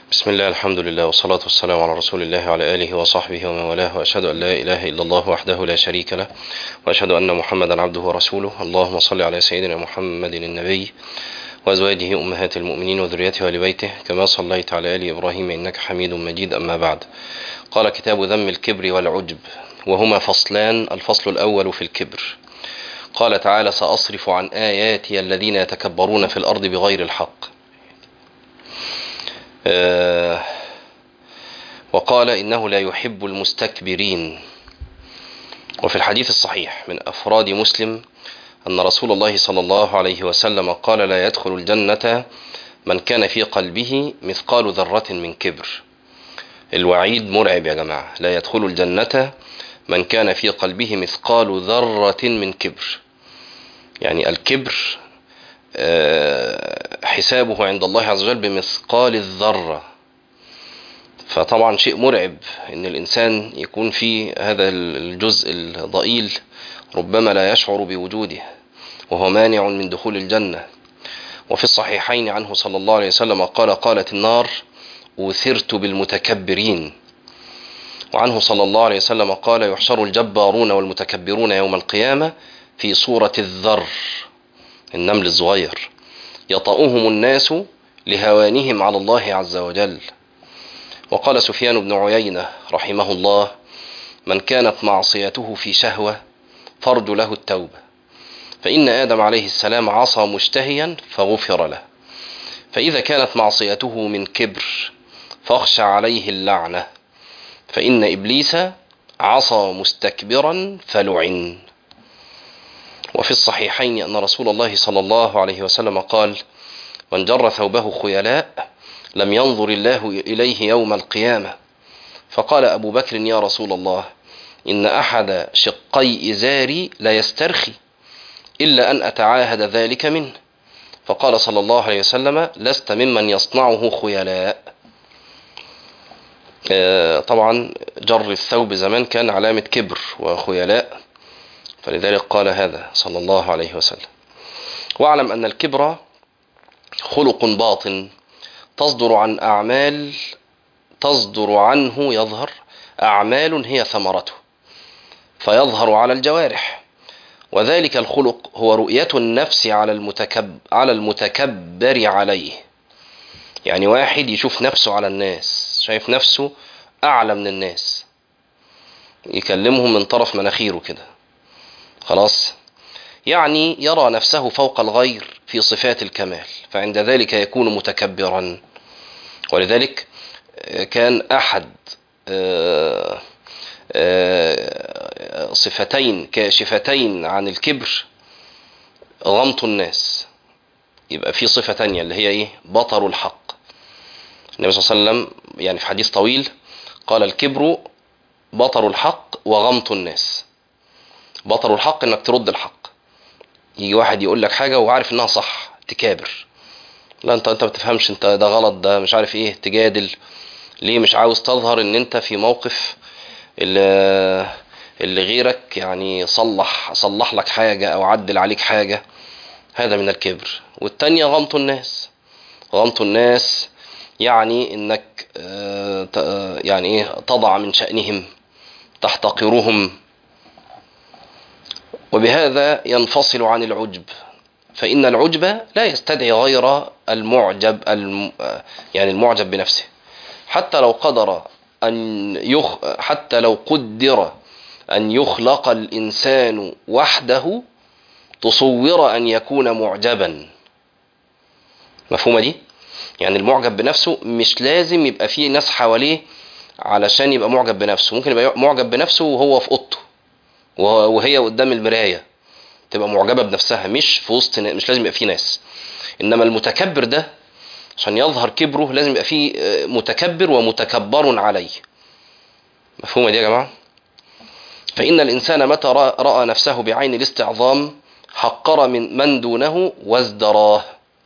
بسم الله الحمد لله والصلاة والسلام على رسول الله وعلى آله وصحبه ومن والاه وأشهد أن لا إله إلا الله وحده لا شريك له وأشهد أن محمدا عبده ورسوله اللهم صل على سيدنا محمد النبي وأزواجه أمهات المؤمنين وذريته ولبيته كما صليت على آل إبراهيم إنك حميد مجيد أما بعد قال كتاب ذم الكبر والعجب وهما فصلان الفصل الأول في الكبر قال تعالى سأصرف عن آياتي الذين يتكبرون في الأرض بغير الحق آه وقال إنه لا يحب المستكبرين وفي الحديث الصحيح من أفراد مسلم أن رسول الله صلى الله عليه وسلم قال لا يدخل الجنة من كان في قلبه مثقال ذرة من كبر الوعيد مرعب يا جماعة لا يدخل الجنة من كان في قلبه مثقال ذرة من كبر يعني الكبر حسابه عند الله عز وجل بمثقال الذرة فطبعا شيء مرعب ان الانسان يكون في هذا الجزء الضئيل ربما لا يشعر بوجوده وهو مانع من دخول الجنة وفي الصحيحين عنه صلى الله عليه وسلم قال قالت النار أوثرت بالمتكبرين وعنه صلى الله عليه وسلم قال يحشر الجبارون والمتكبرون يوم القيامة في صورة الذر النمل الصغير يطأهم الناس لهوانهم على الله عز وجل وقال سفيان بن عيينة رحمه الله من كانت معصيته في شهوة فرج له التوبة فإن آدم عليه السلام عصى مشتهيا فغفر له فإذا كانت معصيته من كبر فاخشى عليه اللعنة فإن إبليس عصى مستكبرا فلعن وفي الصحيحين أن رسول الله صلى الله عليه وسلم قال من جر ثوبه خيلاء لم ينظر الله إليه يوم القيامة فقال أبو بكر يا رسول الله إن أحد شقي إزاري لا يسترخي إلا أن أتعاهد ذلك منه فقال صلى الله عليه وسلم لست ممن يصنعه خيلاء طبعا جر الثوب زمان كان علامة كبر وخيلاء فلذلك قال هذا صلى الله عليه وسلم واعلم أن الكبر خلق باطن تصدر عن أعمال تصدر عنه يظهر أعمال هي ثمرته فيظهر على الجوارح وذلك الخلق هو رؤية النفس على المتكب على المتكبر عليه يعني واحد يشوف نفسه على الناس شايف نفسه أعلى من الناس يكلمهم من طرف مناخيره كده خلاص يعني يرى نفسه فوق الغير في صفات الكمال فعند ذلك يكون متكبرا ولذلك كان أحد صفتين كاشفتين عن الكبر غمط الناس يبقى في صفة تانية اللي هي ايه بطر الحق النبي صلى الله عليه وسلم يعني في حديث طويل قال الكبر بطر الحق وغمط الناس بطر الحق انك ترد الحق يجي واحد يقول لك حاجة وعارف انها صح تكابر لا انت انت ما بتفهمش انت ده غلط ده مش عارف ايه تجادل ليه مش عاوز تظهر ان انت في موقف اللي, اللي غيرك يعني صلح صلح لك حاجة او عدل عليك حاجة هذا من الكبر والتانية غمط الناس غمط الناس يعني انك يعني ايه تضع من شأنهم تحتقرهم وبهذا ينفصل عن العجب فإن العجب لا يستدعي غير المعجب الم يعني المعجب بنفسه حتى لو قدر أن يخ حتى لو قدر أن يخلق الإنسان وحده تصور أن يكون معجبا مفهومة دي؟ يعني المعجب بنفسه مش لازم يبقى فيه ناس حواليه علشان يبقى معجب بنفسه ممكن يبقى معجب بنفسه وهو في اوضته وهي قدام المرايه تبقى معجبه بنفسها مش في وسط مش لازم يبقى فيه ناس انما المتكبر ده عشان يظهر كبره لازم يبقى فيه متكبر ومتكبر عليه مفهومه دي يا جماعه فان الانسان متى راى نفسه بعين الاستعظام حقر من من دونه وازدراه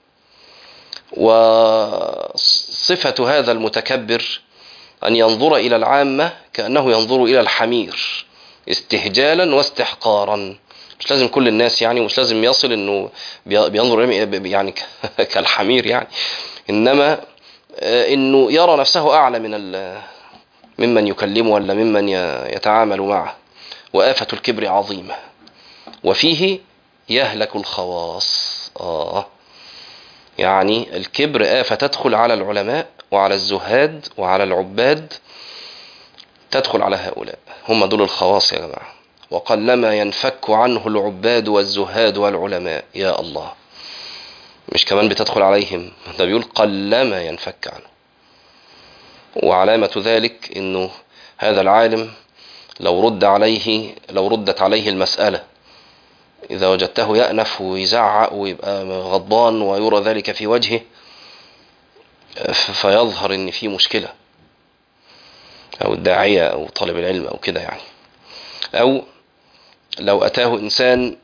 وصفه هذا المتكبر أن ينظر إلى العامة كأنه ينظر إلى الحمير استهجالا واستحقارا مش لازم كل الناس يعني مش لازم يصل انه بينظر يعني كالحمير يعني انما انه يرى نفسه اعلى من ممن يكلمه ولا ممن يتعامل معه وآفة الكبر عظيمة وفيه يهلك الخواص آه يعني الكبر آفة تدخل على العلماء وعلى الزهاد وعلى العباد تدخل على هؤلاء هم دول الخواص يا جماعة وقلما ينفك عنه العباد والزهاد والعلماء يا الله مش كمان بتدخل عليهم ده بيقول قلما ينفك عنه وعلامة ذلك انه هذا العالم لو رد عليه لو ردت عليه المسألة إذا وجدته يأنف ويزعق ويبقى غضبان ويرى ذلك في وجهه فيظهر ان في مشكلة او الداعية او طالب العلم او كده يعني او لو اتاه انسان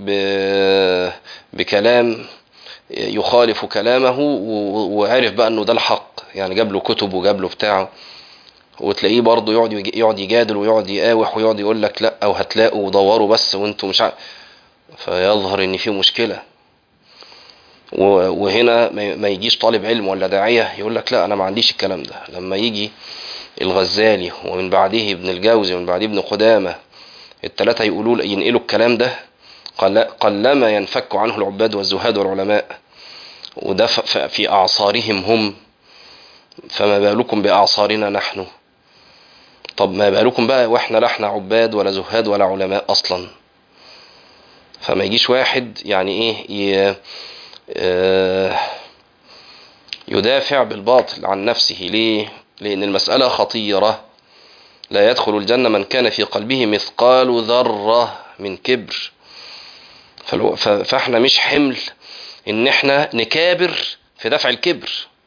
بكلام يخالف كلامه وعرف بقى انه ده الحق يعني جاب له كتب وجاب له بتاعه وتلاقيه برضه يقعد يقعد يجادل ويقعد يقاوح ويقعد يقول لك لا او هتلاقوا ودوروا بس وانتوا مش عارف فيظهر ان في مشكله وهنا ما يجيش طالب علم ولا داعيه يقول لك لا انا ما عنديش الكلام ده لما يجي الغزالي ومن بعده ابن الجوزي ومن بعده ابن قدامه الثلاثه يقولوا ينقلوا الكلام ده قلما ينفك عنه العباد والزهاد والعلماء وده في اعصارهم هم فما بالكم باعصارنا نحن طب ما بالكم بقى واحنا لا احنا عباد ولا زهاد ولا علماء اصلا فما يجيش واحد يعني ايه يدافع بالباطل عن نفسه ليه لان المسألة خطيرة لا يدخل الجنة من كان في قلبه مثقال ذرة من كبر فاحنا مش حمل ان احنا نكابر في دفع الكبر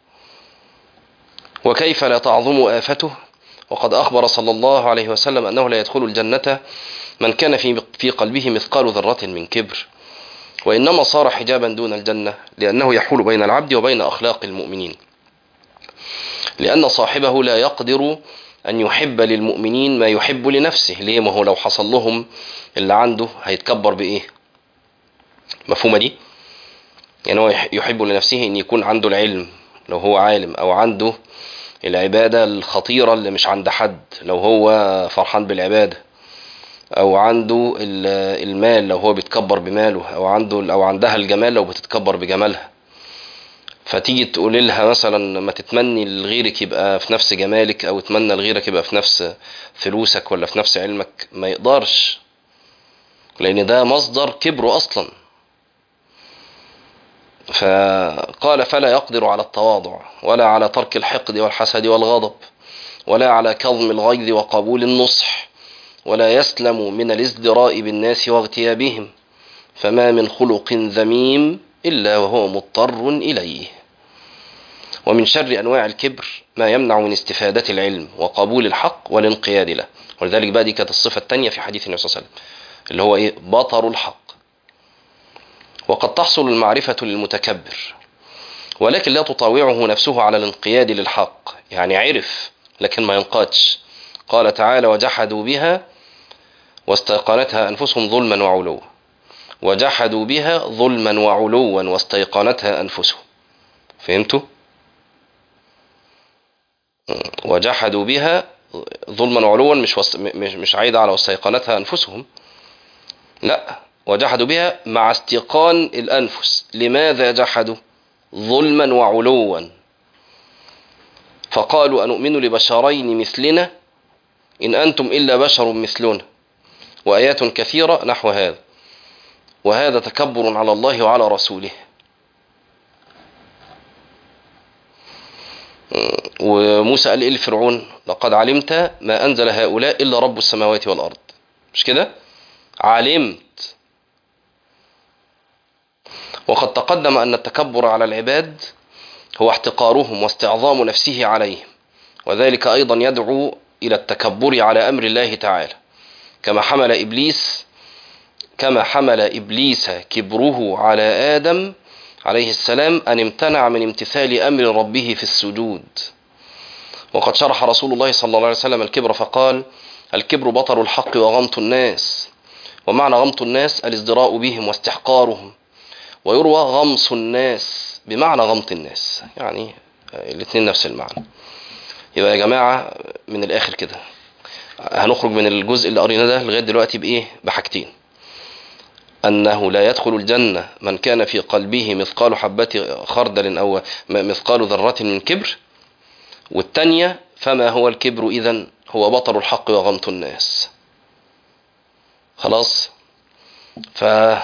وكيف لا تعظم آفته وقد أخبر صلى الله عليه وسلم أنه لا يدخل الجنة من كان في في قلبه مثقال ذرة من كبر وإنما صار حجابا دون الجنة لأنه يحول بين العبد وبين أخلاق المؤمنين لأن صاحبه لا يقدر أن يحب للمؤمنين ما يحب لنفسه ليه ما هو لو حصل لهم اللي عنده هيتكبر بإيه مفهومة دي يعني هو يحب لنفسه أن يكون عنده العلم لو هو عالم أو عنده العبادة الخطيرة اللي مش عند حد لو هو فرحان بالعبادة او عنده المال لو هو بيتكبر بماله او عنده او عندها الجمال لو بتتكبر بجمالها فتيجي تقول لها مثلا ما تتمني لغيرك يبقى في نفس جمالك او تتمنى لغيرك يبقى في نفس فلوسك ولا في نفس علمك ما يقدرش لان ده مصدر كبره اصلا فقال فلا يقدر على التواضع ولا على ترك الحقد والحسد والغضب ولا على كظم الغيظ وقبول النصح ولا يسلم من الازدراء بالناس واغتيابهم فما من خلق ذميم إلا وهو مضطر إليه ومن شر أنواع الكبر ما يمنع من استفادة العلم وقبول الحق والانقياد له ولذلك بقى دي كانت الصفة الثانية في حديث النبي صلى الله عليه وسلم اللي هو إيه بطر الحق وقد تحصل المعرفة للمتكبر ولكن لا تطاوعه نفسه على الانقياد للحق يعني عرف لكن ما ينقادش قال تعالى وجحدوا بها واستيقنتها أنفسهم ظلما وعلوا وجحدوا بها ظلما وعلوا واستيقنتها أنفسهم فهمتوا؟ وجحدوا بها ظلما وعلوا مش وست... مش مش عايده على واستيقنتها انفسهم لا وجحدوا بها مع استيقان الانفس لماذا جحدوا ظلما وعلوا فقالوا أنؤمن لبشرين مثلنا إن أنتم إلا بشر مثلنا وآيات كثيرة نحو هذا وهذا تكبر على الله وعلى رسوله وموسى قال إيه لفرعون لقد علمت ما أنزل هؤلاء إلا رب السماوات والأرض مش كده علمت وقد تقدم أن التكبر على العباد هو احتقارهم واستعظام نفسه عليهم وذلك أيضا يدعو إلى التكبر على أمر الله تعالى كما حمل إبليس كما حمل إبليس كبره على آدم عليه السلام أن امتنع من امتثال أمر ربه في السجود وقد شرح رسول الله صلى الله عليه وسلم الكبر فقال الكبر بطر الحق وغمط الناس ومعنى غمط الناس الازدراء بهم واستحقارهم ويروى غمص الناس بمعنى غمط الناس يعني الاثنين نفس المعنى يبقى يا جماعة من الآخر كده هنخرج من الجزء اللي قريناه ده لغاية دلوقتي بإيه بحاجتين أنه لا يدخل الجنة من كان في قلبه مثقال حبة خردل أو مثقال ذرة من كبر والتانية فما هو الكبر إذن هو بطر الحق وغمط الناس خلاص ف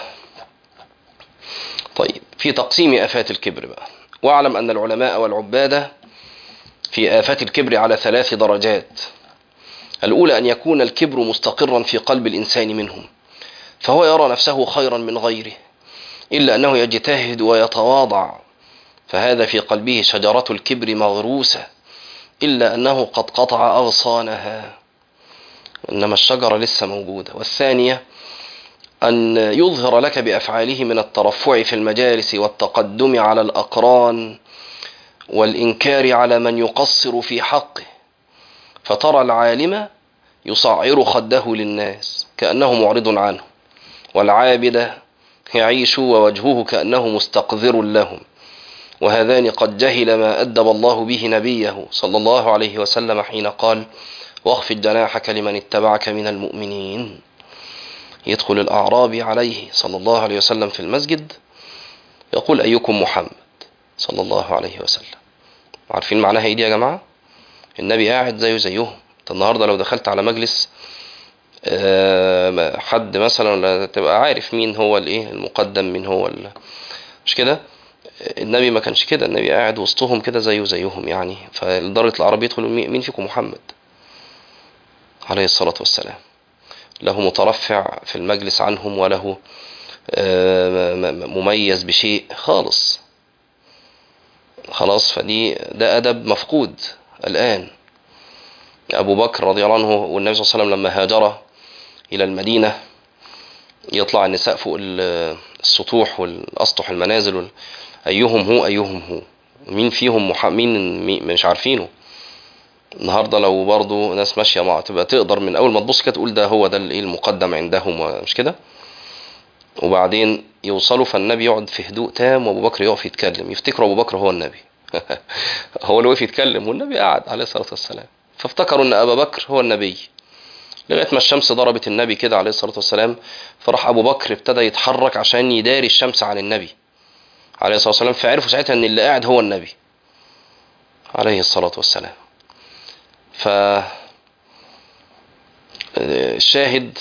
طيب في تقسيم آفات الكبر بقى واعلم أن العلماء والعبادة في آفات الكبر على ثلاث درجات الأولى أن يكون الكبر مستقرا في قلب الإنسان منهم فهو يرى نفسه خيرا من غيره إلا أنه يجتهد ويتواضع فهذا في قلبه شجرة الكبر مغروسة إلا أنه قد قطع أغصانها إنما الشجرة لسه موجودة والثانية أن يظهر لك بأفعاله من الترفع في المجالس والتقدم على الأقران والإنكار على من يقصر في حقه فترى العالم يصعر خده للناس كأنه معرض عنه والعابد يعيش ووجهه كأنه مستقذر لهم وهذان قد جهل ما أدب الله به نبيه صلى الله عليه وسلم حين قال واخفض جناحك لمن اتبعك من المؤمنين يدخل الأعرابي عليه صلى الله عليه وسلم في المسجد يقول أيكم محمد صلى الله عليه وسلم عارفين معناها ايه دي يا جماعة النبي قاعد زيه زيهم انت النهاردة لو دخلت على مجلس حد مثلا تبقى عارف مين هو الايه المقدم مين هو مش كده النبي ما كانش كده النبي قاعد وسطهم كده زيه زيهم يعني فلدرجة العرب يدخلوا مين فيكم محمد عليه الصلاة والسلام له مترفع في المجلس عنهم وله مميز بشيء خالص خلاص فدي ده أدب مفقود الآن أبو بكر رضي الله عنه والنبي صلى الله عليه وسلم لما هاجر إلى المدينة يطلع النساء فوق السطوح والأسطح المنازل أيهم هو أيهم هو مين فيهم مح... مين مش عارفينه النهارده لو برضه ناس ماشيه مع تبقى تقدر من اول ما تبص كده تقول ده هو ده الايه المقدم عندهم مش كده وبعدين يوصلوا فالنبي يقعد في هدوء تام وابو بكر يقف يتكلم يفتكروا ابو بكر هو النبي هو اللي وقف يتكلم والنبي قعد عليه الصلاه والسلام فافتكروا ان ابا بكر هو النبي لغايه ما الشمس ضربت النبي كده عليه الصلاه والسلام فراح ابو بكر ابتدى يتحرك عشان يداري الشمس عن النبي عليه الصلاه والسلام فعرفوا ساعتها ان اللي قاعد هو النبي عليه الصلاه والسلام ف الشاهد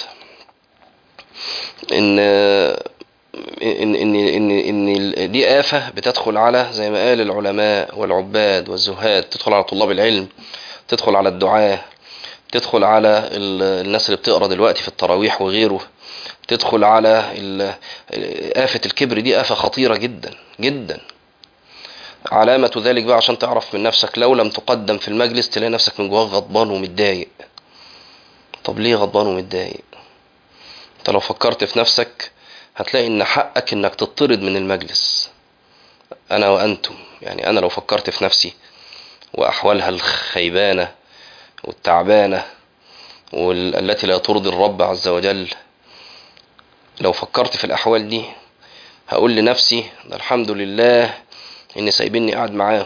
ان ان ان ان ان دي آفة بتدخل على زي ما قال العلماء والعباد والزهاد تدخل على طلاب العلم تدخل على الدعاة تدخل على الناس اللي بتقرا دلوقتي في التراويح وغيره تدخل على آفة الكبر دي آفة خطيرة جدا جدا علامة ذلك بقى عشان تعرف من نفسك لو لم تقدم في المجلس تلاقي نفسك من جواك غضبان ومتضايق طب ليه غضبان ومتضايق انت لو فكرت في نفسك هتلاقي ان حقك انك تطرد من المجلس انا وانتم يعني انا لو فكرت في نفسي واحوالها الخيبانة والتعبانة والتي لا ترضي الرب عز وجل لو فكرت في الاحوال دي هقول لنفسي ده الحمد لله ان سايبيني قاعد معاهم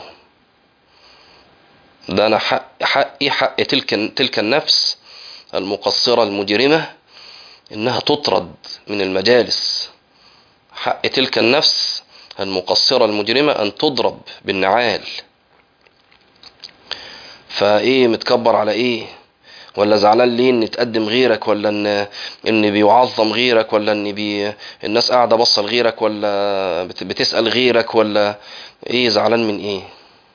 ده انا حق حقي حق تلك تلك النفس المقصرة المجرمة انها تطرد من المجالس حق تلك النفس المقصرة المجرمة ان تضرب بالنعال فايه متكبر على ايه ولا زعلان ليه ان تقدم غيرك ولا ان ان بيعظم غيرك ولا ان بي الناس قاعده باصه لغيرك ولا بتسال غيرك ولا ايه زعلان من ايه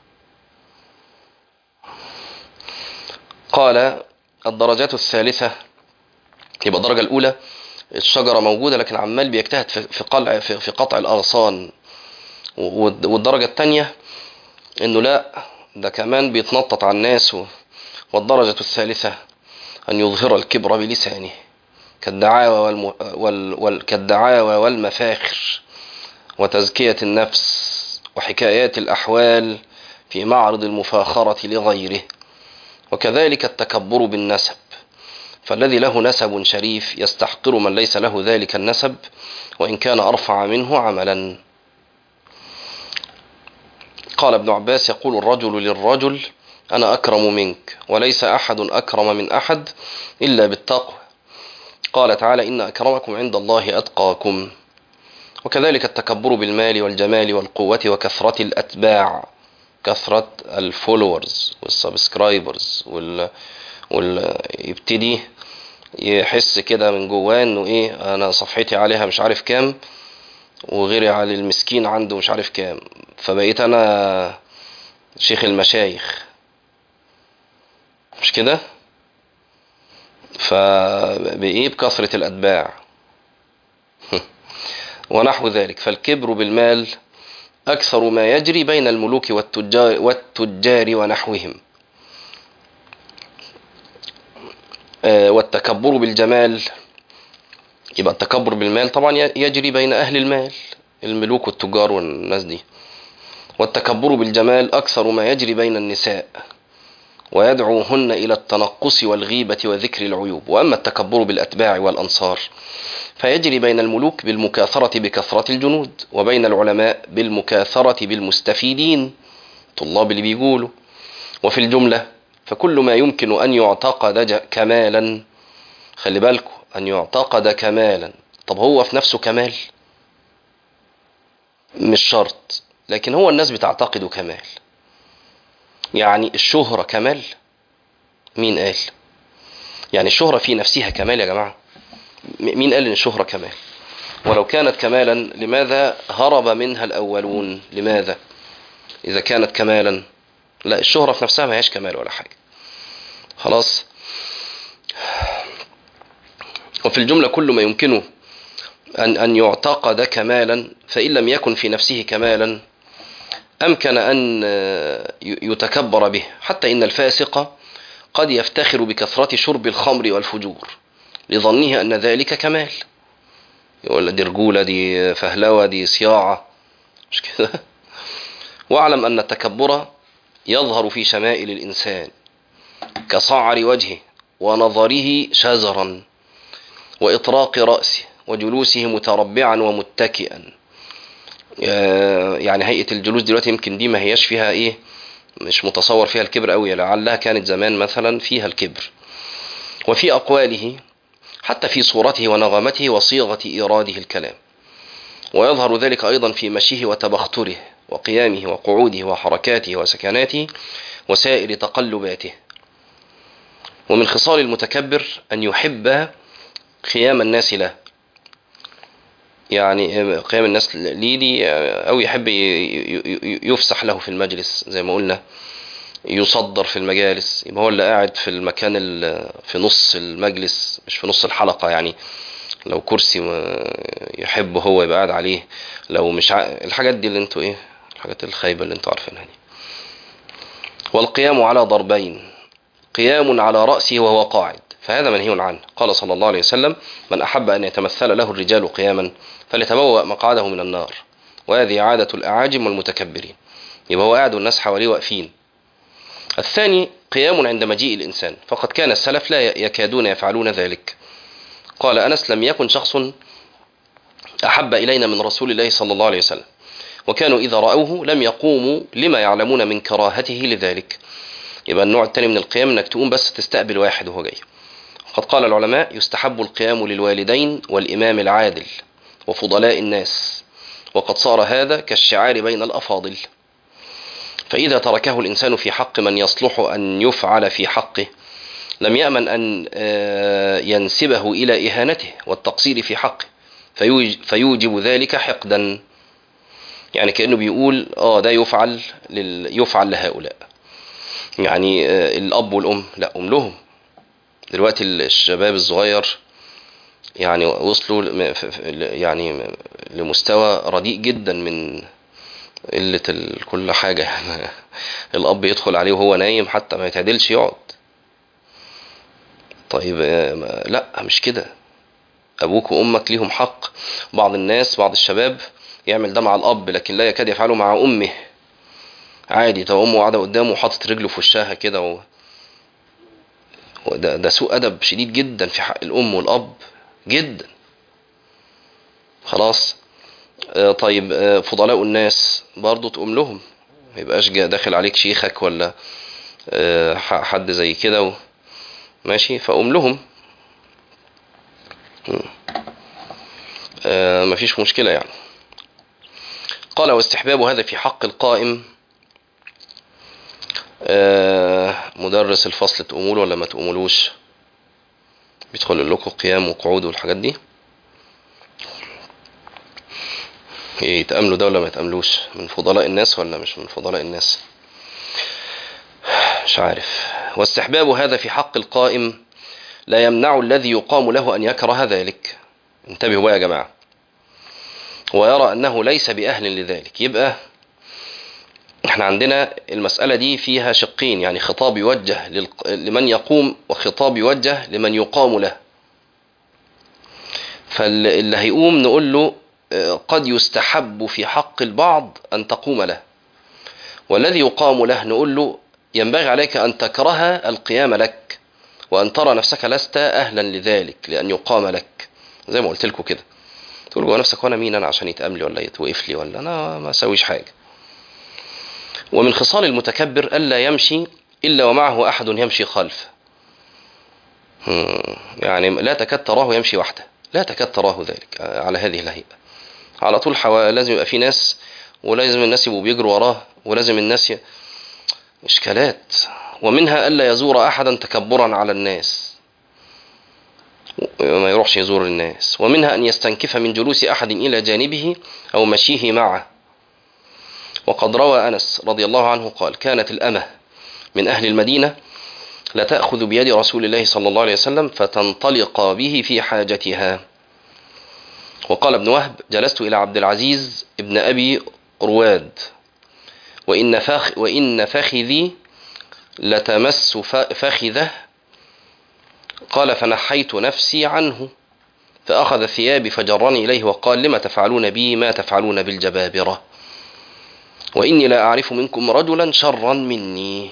قال الدرجات الثالثه يبقى الدرجه الاولى الشجره موجوده لكن عمال بيجتهد في قلع في قطع الاغصان والدرجه الثانيه انه لا ده كمان بيتنطط على الناس والدرجة الثالثة أن يظهر الكبر بلسانه كالدعاوى, والم... وال... وال... كالدعاوى والمفاخر وتزكية النفس وحكايات الأحوال في معرض المفاخرة لغيره وكذلك التكبر بالنسب فالذي له نسب شريف يستحقر من ليس له ذلك النسب وإن كان أرفع منه عملا قال ابن عباس يقول الرجل للرجل أنا أكرم منك وليس أحد أكرم من أحد إلا بالتقوى قال تعالى إن أكرمكم عند الله أتقاكم وكذلك التكبر بالمال والجمال والقوة وكثرة الأتباع كثرة الفولورز والسبسكرايبرز وال... وال... يبتدي يحس كده من جواه انه ايه انا صفحتي عليها مش عارف كام وغيري على المسكين عنده مش عارف كام فبقيت انا شيخ المشايخ مش كده فبايه بكثرة الاتباع ونحو ذلك فالكبر بالمال أكثر ما يجري بين الملوك والتجار, والتجار ونحوهم والتكبر بالجمال يبقى التكبر بالمال طبعا يجري بين أهل المال الملوك والتجار والناس دي والتكبر بالجمال أكثر ما يجري بين النساء ويدعوهن إلى التنقص والغيبة وذكر العيوب وأما التكبر بالأتباع والأنصار فيجري بين الملوك بالمكاثرة بكثرة الجنود وبين العلماء بالمكاثرة بالمستفيدين طلاب اللي بيقولوا وفي الجملة فكل ما يمكن أن يعتقد كمالا خلي بالكم أن يعتقد كمالا طب هو في نفسه كمال مش شرط لكن هو الناس بتعتقده كمال يعني الشهرة كمال مين قال يعني الشهرة في نفسها كمال يا جماعة مين قال ان الشهرة كمال ولو كانت كمالا لماذا هرب منها الاولون لماذا اذا كانت كمالا لا الشهرة في نفسها ما هيش كمال ولا حاجة خلاص وفي الجملة كل ما يمكنه أن, أن يعتقد كمالا فإن لم يكن في نفسه كمالا أمكن أن يتكبر به حتى إن الفاسق قد يفتخر بكثرة شرب الخمر والفجور لظنه أن ذلك كمال يقول دي رجولة دي فهلوة دي صياعة مش كده واعلم أن التكبر يظهر في شمائل الإنسان كصعر وجهه ونظره شزرا وإطراق رأسه وجلوسه متربعا ومتكئا يعني هيئة الجلوس دلوقتي يمكن دي ما هياش فيها ايه مش متصور فيها الكبر قوي لعلها كانت زمان مثلا فيها الكبر وفي أقواله حتى في صورته ونغمته وصيغة إيراده الكلام ويظهر ذلك أيضا في مشيه وتبختره وقيامه وقعوده وحركاته وسكناته وسائر تقلباته ومن خصال المتكبر أن يحب قيام الناس له يعني قيام الناس ليه دي أو يحب يفسح له في المجلس زي ما قلنا يصدر في المجالس يبقى هو اللي قاعد في المكان في نص المجلس مش في نص الحلقة يعني لو كرسي يحب هو يبقى قاعد عليه لو مش ع... الحاجات دي اللي انتوا ايه الحاجات الخايبة اللي انتوا عارفينها دي والقيام على ضربين قيام على رأسه وهو قاعد فهذا منهي عنه قال صلى الله عليه وسلم من أحب أن يتمثل له الرجال قياما فليتبوأ مقعده من النار وهذه عادة الأعاجم والمتكبرين يبقى هو قاعد والناس حواليه واقفين الثاني قيام عند مجيء الإنسان فقد كان السلف لا يكادون يفعلون ذلك قال أنس لم يكن شخص أحب إلينا من رسول الله صلى الله عليه وسلم وكانوا إذا رأوه لم يقوموا لما يعلمون من كراهته لذلك يبقى النوع الثاني من القيام انك تقوم بس تستقبل واحد وهو جاي قد قال العلماء يستحب القيام للوالدين والإمام العادل وفضلاء الناس وقد صار هذا كالشعار بين الأفاضل فإذا تركه الإنسان في حق من يصلح أن يفعل في حقه لم يأمن أن ينسبه إلى إهانته والتقصير في حقه فيوجب ذلك حقدا يعني كأنه بيقول آه ده يفعل لل... يفعل لهؤلاء يعني الأب والأم لا أم لهم دلوقتي الشباب الصغير يعني وصلوا يعني لمستوى رديء جدا من قلة كل حاجة يعني الأب يدخل عليه وهو نايم حتى ما يتعدلش يقعد طيب لا مش كده أبوك وأمك ليهم حق بعض الناس بعض الشباب يعمل ده مع الأب لكن لا يكاد يفعله مع أمه عادي طب أمه قاعدة قدامه وحاطط رجله في وشها كده و... وده ده سوء أدب شديد جدا في حق الأم والأب جدا خلاص طيب فضلاء الناس برضو تقوم لهم ما يبقاش جا- داخل عليك شيخك ولا آه، ح- حد زي كده و- ماشي فقوم لهم مم. آه، مفيش مشكلة يعني قال واستحباب هذا في حق القائم آه، مدرس الفصل تقوموا له ولا ما تقومولوش بيدخل لكم قيام وقعود والحاجات دي إيه، يتأملوا ده ولا ما يتأملوش من فضلاء الناس ولا مش من فضلاء الناس مش عارف واستحباب هذا في حق القائم لا يمنع الذي يقام له أن يكره ذلك انتبهوا بقى يا جماعة ويرى أنه ليس بأهل لذلك يبقى احنا عندنا المسألة دي فيها شقين يعني خطاب يوجه للق- لمن يقوم وخطاب يوجه لمن يقام له فاللي هيقوم نقول له آه، قد يستحب في حق البعض أن تقوم له والذي يقام له نقول له ينبغي عليك أن تكره القيام لك وأن ترى نفسك لست أهلا لذلك لأن يقام لك زي ما قلت لكم كده تقول جوه نفسك وانا مين انا عشان يتأم لي ولا يتوقف لي ولا انا ما اسويش حاجه ومن خصال المتكبر الا يمشي الا ومعه احد يمشي خلفه هم، يعني لا تكاد تراه يمشي وحده لا تكاد تراه ذلك آه، على هذه الهيئه على طول حوا... لازم يبقى في ناس ولازم الناس يبقوا بيجروا وراه ولازم الناس ي... اشكالات ومنها الا يزور احدا تكبرا على الناس ما يروحش يزور الناس ومنها أن يستنكف من جلوس أحد إلى جانبه أو مشيه معه وقد روى أنس رضي الله عنه قال كانت الأمة من أهل المدينة لا تأخذ بيد رسول الله صلى الله عليه وسلم فتنطلق به في حاجتها وقال ابن وهب جلست إلى عبد العزيز ابن أبي رواد وإن, فخ وإن فخذي لتمس ف- فخذه قال فنحيت نفسي عنه فأخذ ثيابي فجرني إليه وقال لما تفعلون بي ما تفعلون بالجبابرة وإني لا أعرف منكم رجلا شرا مني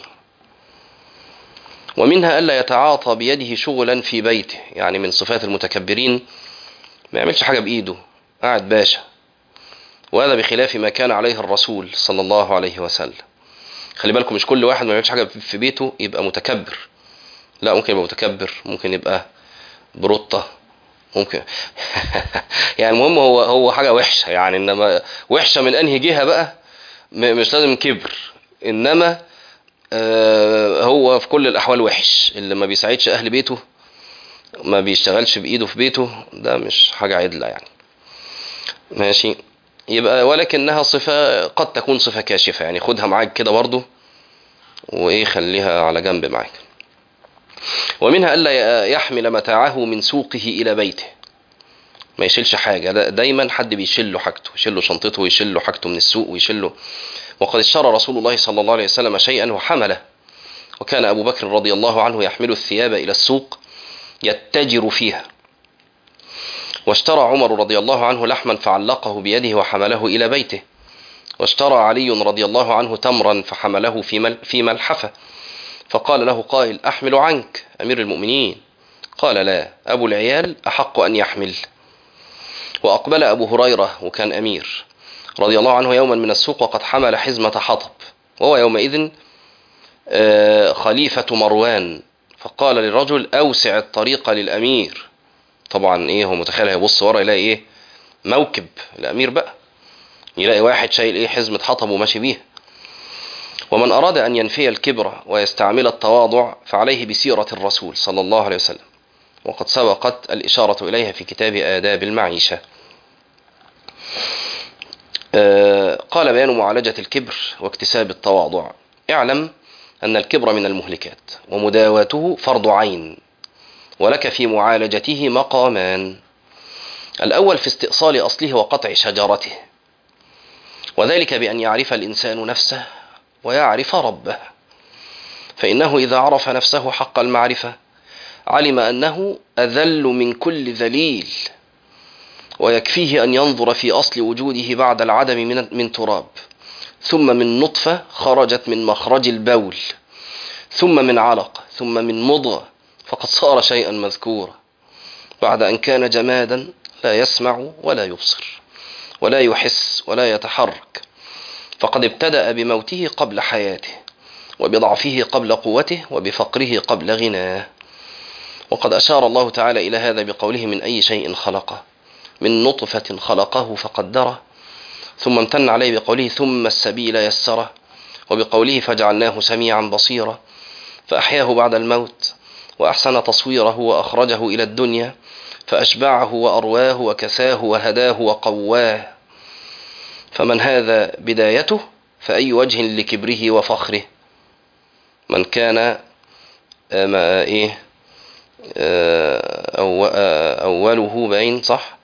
ومنها ألا يتعاطى بيده شغلا في بيته يعني من صفات المتكبرين ما يعملش حاجة بإيده قاعد باشا وهذا بخلاف ما كان عليه الرسول صلى الله عليه وسلم خلي بالكم مش كل واحد ما يعملش حاجة في بيته يبقى متكبر لا ممكن يبقى متكبر ممكن يبقى بروطة ممكن يعني المهم هو هو حاجة وحشة يعني انما وحشة من انهي جهة بقى م- مش لازم كبر انما آه، هو في كل الاحوال وحش اللي ما بيساعدش اهل بيته ما بيشتغلش بايده في بيته ده مش حاجة عدلة يعني ماشي يبقى ولكنها صفة قد تكون صفة كاشفة يعني خدها معاك كده برضو وايه خليها على جنب معاك ومنها ألا يحمل متاعه من سوقه إلى بيته ما يشيلش حاجة لا دايما حد بيشيل له حاجته يشيل له شنطته ويشيل له حاجته من السوق ويشيل له وقد اشترى رسول الله صلى الله عليه وسلم شيئا وحمله وكان أبو بكر رضي الله عنه يحمل الثياب إلى السوق يتجر فيها واشترى عمر رضي الله عنه لحما فعلقه بيده وحمله إلى بيته واشترى علي رضي الله عنه تمرا فحمله في مل في ملحفة فقال له قائل أحمل عنك أمير المؤمنين قال لا أبو العيال أحق أن يحمل وأقبل أبو هريرة وكان أمير رضي الله عنه يوما من السوق وقد حمل حزمة حطب وهو يومئذ آه، خليفة مروان فقال للرجل أوسع الطريق للأمير طبعا إيه هو متخيل هيبص ورا يلاقي إيه موكب الأمير بقى يلاقي واحد شايل إيه حزمة حطب وماشي بيها ومن أراد أن ينفي الكبر ويستعمل التواضع فعليه بسيرة الرسول صلى الله عليه وسلم وقد سبقت الإشارة إليها في كتاب آداب المعيشة آه، قال بيان معالجة الكبر واكتساب التواضع اعلم أن الكبر من المهلكات ومداواته فرض عين ولك في معالجته مقامان الأول في استئصال أصله وقطع شجرته وذلك بأن يعرف الإنسان نفسه ويعرف ربه فإنه إذا عرف نفسه حق المعرفة علم أنه أذل من كل ذليل ويكفيه أن ينظر في أصل وجوده بعد العدم من, من تراب ثم من نطفة خرجت من مخرج البول ثم من علق ثم من مضغة فقد صار شيئا مذكورا بعد أن كان جمادا لا يسمع ولا يبصر ولا يحس ولا يتحرك فقد ابتدأ بموته قبل حياته وبضعفه قبل قوته وبفقره قبل غناه وقد أشار الله تعالى إلى هذا بقوله من أي شيء خلقه من نطفة خلقه فقدره ثم امتن عليه بقوله ثم السبيل يسره وبقوله فجعلناه سميعا بصيرا فأحياه بعد الموت وأحسن تصويره وأخرجه إلى الدنيا فأشبعه وأرواه وكساه وهداه وقواه فمن هذا بدايته فأي وجه لكبره وفخره من كان ما إيه أو أوله باين صح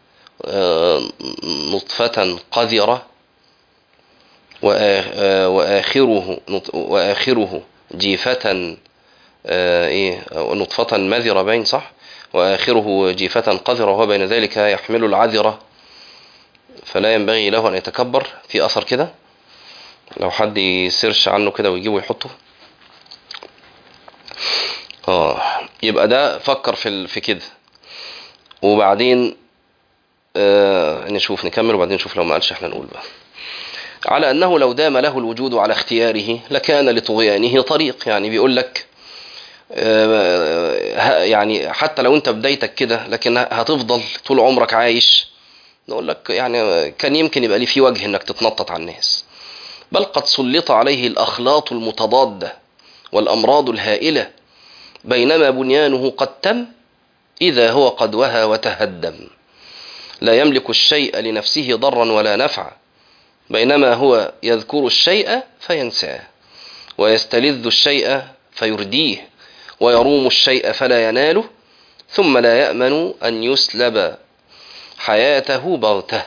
نطفة قذرة وآخره وآخره جيفة إيه نطفة مذرة باين صح وآخره جيفة قذرة وهو بين ذلك يحمل العذرة فلا ينبغي له أن يتكبر في أثر كده لو حد يسيرش عنه كده ويجيبه ويحطه اه يبقى ده فكر في في كده وبعدين آه نشوف نكمل وبعدين نشوف لو ما قالش احنا نقول بقى على أنه لو دام له الوجود على اختياره لكان لطغيانه طريق يعني بيقول لك يعني حتى لو انت بدايتك كده لكن هتفضل طول عمرك عايش نقول لك يعني كان يمكن يبقى لي في وجه انك تتنطط على الناس بل قد سلط عليه الاخلاط المتضاده والامراض الهائله بينما بنيانه قد تم اذا هو قد وهى وتهدم لا يملك الشيء لنفسه ضرا ولا نفعا بينما هو يذكر الشيء فينساه ويستلذ الشيء فيرديه ويروم الشيء فلا يناله ثم لا يأمن أن يسلب حياته بغته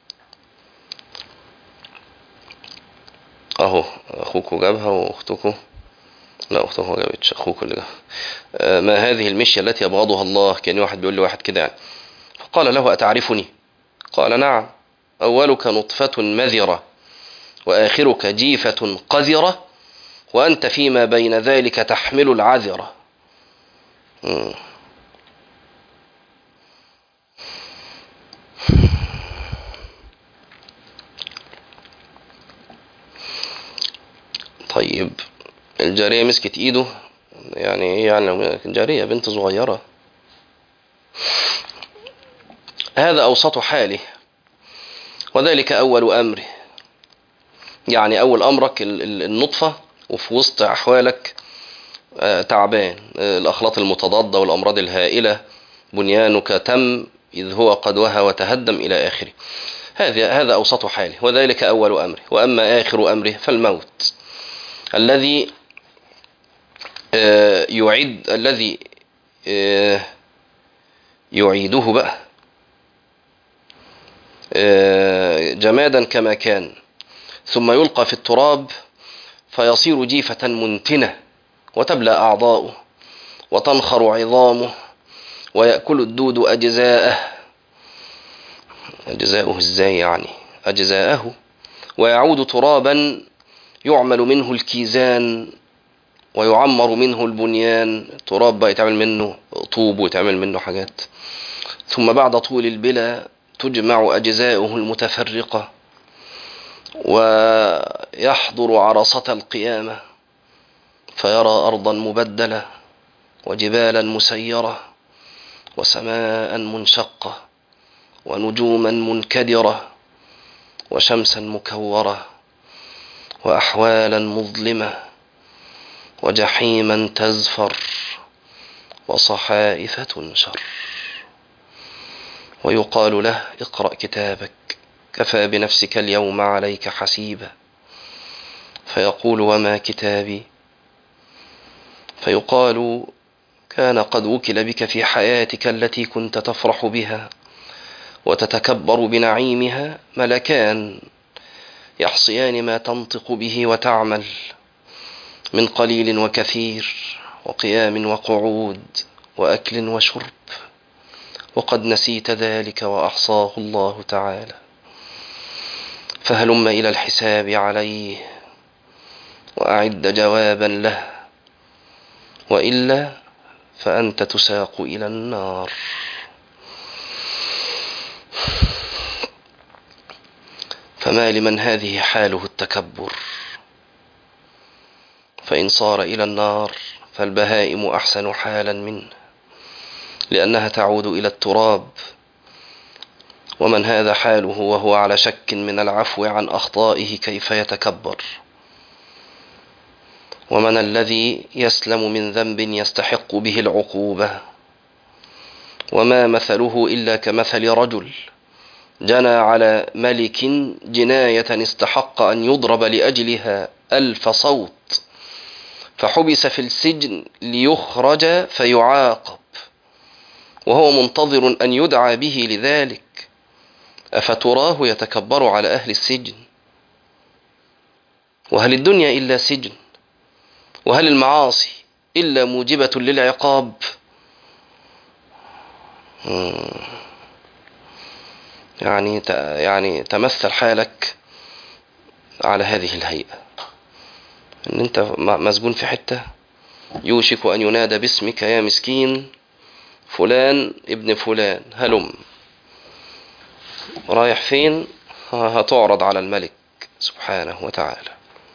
أهو أخوك جابها وأختك لا أختك ما جابتش أخوك اللي جابها ما هذه المشية التي يبغضها الله كان واحد بيقول لي واحد كده يعني فقال له أتعرفني قال نعم أولك نطفة مذرة وآخرك جيفة قذرة وأنت فيما بين ذلك تحمل العذرة طيب الجارية مسكت ايده يعني ايه يعني جارية بنت صغيرة هذا أوسط حاله وذلك أول أمره يعني أول أمرك النطفة وفي وسط أحوالك تعبان الأخلاط المتضادة والأمراض الهائلة بنيانك تم إذ هو قد وهى وتهدم إلى آخره هذا هذا أوسط حاله وذلك أول أمره وأما آخر أمره فالموت الذي يعد الذي يعيده بقى جمادا كما كان ثم يلقى في التراب فيصير جيفة منتنة وتبلى أعضاؤه وتنخر عظامه ويأكل الدود أجزاءه أجزاؤه إزاي يعني أجزاءه ويعود ترابا يعمل منه الكيزان ويعمر منه البنيان التراب بقى يتعمل منه طوب ويتعمل منه حاجات ثم بعد طول البلا تجمع أجزاؤه المتفرقة ويحضر عرصة القيامة فيرى أرضا مبدلة وجبالا مسيرة وسماء منشقة ونجوما منكدرة وشمسا مكورة وأحوالا مظلمة وجحيما تزفر وصحائف تنشر ويقال له اقرأ كتابك كفى بنفسك اليوم عليك حسيبا فيقول وما كتابي فيقال كان قد وكل بك في حياتك التي كنت تفرح بها وتتكبر بنعيمها ملكان يحصيان ما تنطق به وتعمل من قليل وكثير وقيام وقعود واكل وشرب وقد نسيت ذلك واحصاه الله تعالى فهلم الى الحساب عليه واعد جوابا له والا فانت تساق الى النار فما لمن هذه حاله التكبر فإن صار إلى النار فالبهائم أحسن حالا منه لأنها تعود إلى التراب ومن هذا حاله وهو على شك من العفو عن أخطائه كيف يتكبر ومن الذي يسلم من ذنب يستحق به العقوبة وما مثله إلا كمثل رجل جنى على ملك جناية استحق أن يضرب لأجلها ألف صوت فحبس في السجن ليخرج فيعاقب وهو منتظر أن يدعى به لذلك أفتراه يتكبر على أهل السجن وهل الدنيا إلا سجن وهل المعاصي إلا موجبة للعقاب يعني يعني تمثل حالك على هذه الهيئة ان انت مسجون في حتة يوشك ان ينادى باسمك يا مسكين فلان ابن فلان هلم رايح فين هتعرض على الملك سبحانه وتعالى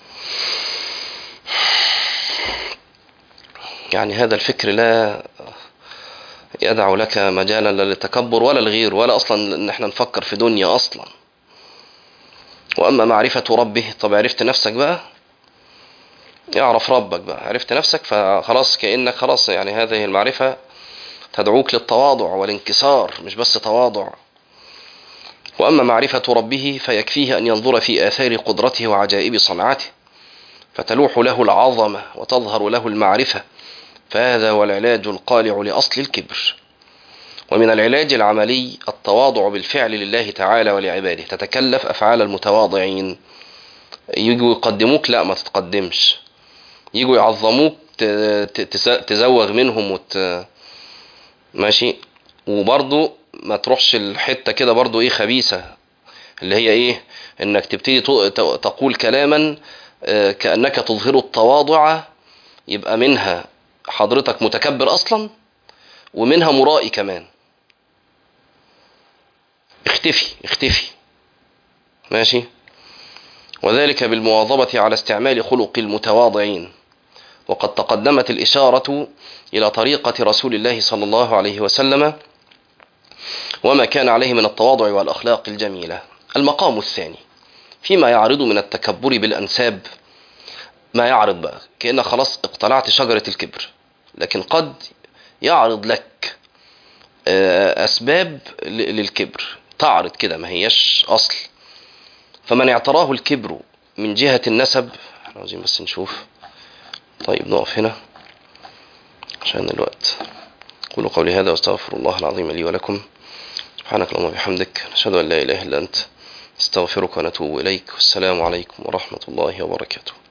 يعني هذا الفكر لا يدع لك مجالا لا للتكبر ولا الغير ولا اصلا ان احنا نفكر في دنيا اصلا واما معرفة ربه طب عرفت نفسك بقى اعرف ربك بقى عرفت نفسك فخلاص كأنك خلاص يعني هذه المعرفة تدعوك للتواضع والانكسار مش بس تواضع وأما معرفة ربه فيكفيه أن ينظر في آثار قدرته وعجائب صنعته فتلوح له العظمة وتظهر له المعرفة فهذا هو العلاج القالع لأصل الكبر ومن العلاج العملي التواضع بالفعل لله تعالى ولعباده تتكلف أفعال المتواضعين يجوا يقدموك لا ما تتقدمش يجوا يعظموك تزوغ منهم وت... ماشي وبرضو ما تروحش الحتة كده برضو ايه خبيثة اللي هي ايه انك تبتدي تقول كلاما كأنك تظهر التواضع يبقى منها حضرتك متكبر اصلا ومنها مرائي كمان اختفي اختفي ماشي وذلك بالمواظبة على استعمال خلق المتواضعين وقد تقدمت الإشارة إلى طريقة رسول الله صلى الله عليه وسلم وما كان عليه من التواضع والأخلاق الجميلة المقام الثاني فيما يعرض من التكبر بالأنساب ما يعرض بقى كأنك خلاص اقتلعت شجرة الكبر لكن قد يعرض لك أسباب للكبر تعرض كده ما هيش أصل فمن اعتراه الكبر من جهة النسب احنا عاوزين بس نشوف طيب نقف هنا عشان الوقت قولوا قولي هذا واستغفر الله العظيم لي ولكم سبحانك اللهم وبحمدك نشهد ان لا اله الا انت استغفرك ونتوب اليك والسلام عليكم ورحمه الله وبركاته